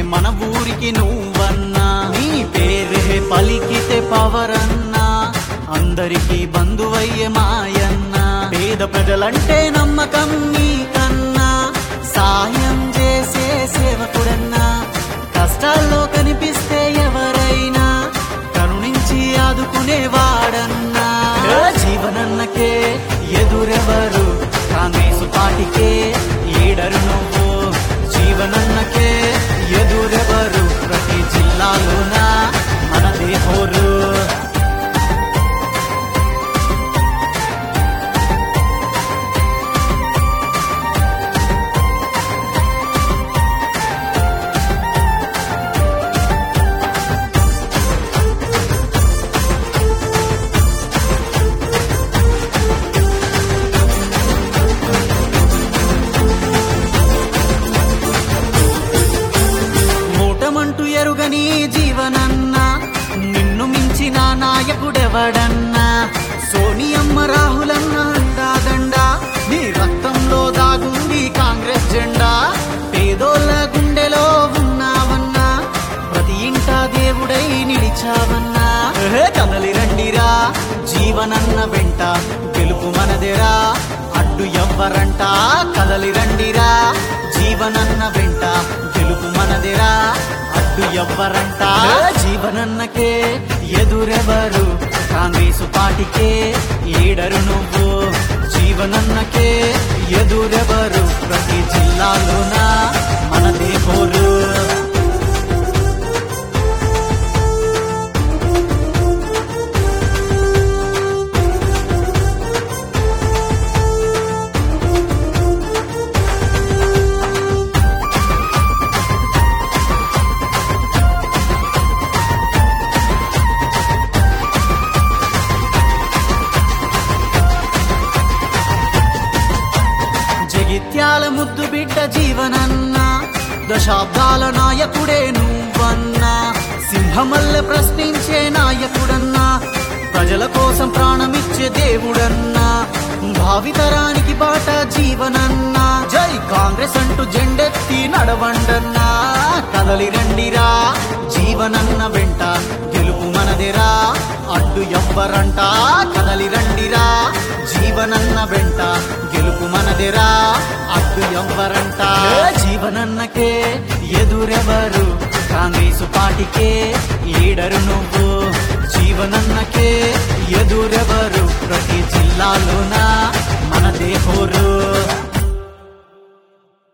మన ఊరికి నువ్వన్నా నీ పేరే పలికితే పవరన్నా అందరికీ బంధువయ్యే మాయన్న పేద ప్రజలంటే నమ్మకం నీకన్నా సాయం చేసే సేవకుడన్నా కష్టాల్లో కనిపిస్తే ఎవరైనా కరుణించి ఆదుకునేవాడన్నా జీవనన్నకే ఎదురెవరు కాంగ్రెస్ పార్టీకే ఈడరు నువ్వు జీవనన్నకే ఎదురెవరు ప్రతి జిల్లాలోన మనదే హోరు ఓటమంటూ ఎరుగని జీవనన్నా నిన్ను మించిన నాయకుడెవడన్నా సోనియమ్మ రాహులన్న అండాదండా నీ రక్తంలో దాగుంది కాంగ్రెస్ జెండా పేదోళ్ళ గుండెలో ఉన్నావన్నా ప్రతి ఇంట దేవుడై నిలిచావన్నా కదలి రండిరా జీవనన్న వెంట గెలుపు మనదేరా అడ్డు ఎవ్వరంట కదలి రండిరా జీవనన్న వెంట గెలుపు మనదేరా అడ్డు ఎవ్వరంట జీవనన్నకే ఎదురెవరు కాంగ్రెస్ పార్టీకే ఈడరు నువ్వు జీవనన్నకే ఎదురెవరు ప్రతి జిల్లాలోన మనదే కోరు జగిత్యాల ముద్దు బిడ్డ జీవనన్నా దశాబ్దాల నాయకుడే నువ్వన్నా సింహమల్లె ప్రశ్నించే నాయకుడన్నా ప్రజల కోసం ప్రాణమిచ్చే దేవుడన్నా భావితరానికి బాట జీవనన్నా జై కాంగ్రెస్ అంటూ జెండెత్తి నడవండన్నా కదలి రండిరా జీవనన్న వెంట గెలుపు మనదిరా అడ్డు ఎవ్వరంట కదలి రండిరా జీవనన్న వెంట గెలుపు మనదిరా అడ్డు ఎవ్వరంట జీవనన్నకే ఎదురెవరు కాంగ్రెస్ పార్టీకే ఈడరు నువ్వు జీవనన్నకే ఎదురెవరు ప్రతి జిల్లాలోన మనదే హోరు